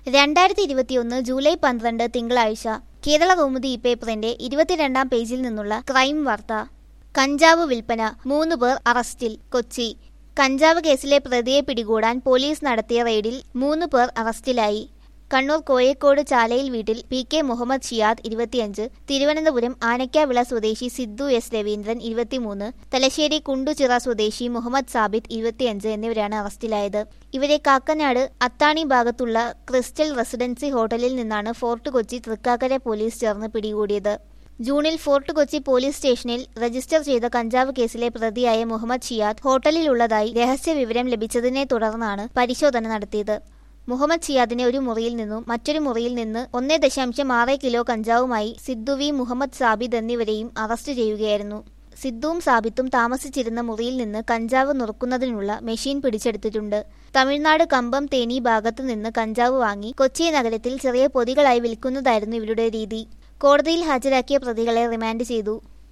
രണ്ടായിരത്തി ഇരുപത്തിയൊന്ന് ജൂലൈ പന്ത്രണ്ട് തിങ്കളാഴ്ച കേരള കൗമുദി ഈ പേപ്പറിന്റെ ഇരുപത്തിരണ്ടാം പേജിൽ നിന്നുള്ള ക്രൈം വാർത്ത കഞ്ചാവ് വിൽപ്പന മൂന്ന് പേർ അറസ്റ്റിൽ കൊച്ചി കഞ്ചാവ് കേസിലെ പ്രതിയെ പിടികൂടാൻ പോലീസ് നടത്തിയ റെയ്ഡിൽ മൂന്ന് പേർ അറസ്റ്റിലായി കണ്ണൂർ കോഴിക്കോട് ചാലയിൽ വീട്ടിൽ പി കെ മുഹമ്മദ് ഷിയാദ് ഇരുപത്തിയഞ്ച് തിരുവനന്തപുരം ആനക്കാവിള സ്വദേശി സിദ്ധു എസ് രവീന്ദ്രൻ ഇരുപത്തിമൂന്ന് തലശ്ശേരി കുണ്ടുചിറ സ്വദേശി മുഹമ്മദ് സാബിത്ത് ഇരുപത്തിയഞ്ച് എന്നിവരാണ് അറസ്റ്റിലായത് ഇവരെ കാക്കനാട് അത്താണി ഭാഗത്തുള്ള ക്രിസ്റ്റൽ റെസിഡൻസി ഹോട്ടലിൽ നിന്നാണ് ഫോർട്ട് കൊച്ചി തൃക്കാക്കര പോലീസ് ചേർന്ന് പിടികൂടിയത് ജൂണിൽ ഫോർട്ട് കൊച്ചി പോലീസ് സ്റ്റേഷനിൽ രജിസ്റ്റർ ചെയ്ത കഞ്ചാവ് കേസിലെ പ്രതിയായ മുഹമ്മദ് ഷിയാദ് ഹോട്ടലിലുള്ളതായി രഹസ്യ വിവരം ലഭിച്ചതിനെ തുടർന്നാണ് പരിശോധന നടത്തിയത് മുഹമ്മദ് ഷിയാദിനെ ഒരു മുറിയിൽ നിന്നും മറ്റൊരു മുറിയിൽ നിന്ന് ഒന്നേ ദശാംശം ആറ് കിലോ കഞ്ചാവുമായി സിദ്ദു വി മുഹമ്മദ് സാബിദ് എന്നിവരെയും അറസ്റ്റ് ചെയ്യുകയായിരുന്നു സിദ്ദുവും സാബിത്തും താമസിച്ചിരുന്ന മുറിയിൽ നിന്ന് കഞ്ചാവ് നുറുക്കുന്നതിനുള്ള മെഷീൻ പിടിച്ചെടുത്തിട്ടുണ്ട് തമിഴ്നാട് കമ്പം തേനി ഭാഗത്തു നിന്ന് കഞ്ചാവ് വാങ്ങി കൊച്ചി നഗരത്തിൽ ചെറിയ പൊതികളായി വിൽക്കുന്നതായിരുന്നു ഇവരുടെ രീതി കോടതിയിൽ ഹാജരാക്കിയ പ്രതികളെ റിമാൻഡ് ചെയ്തു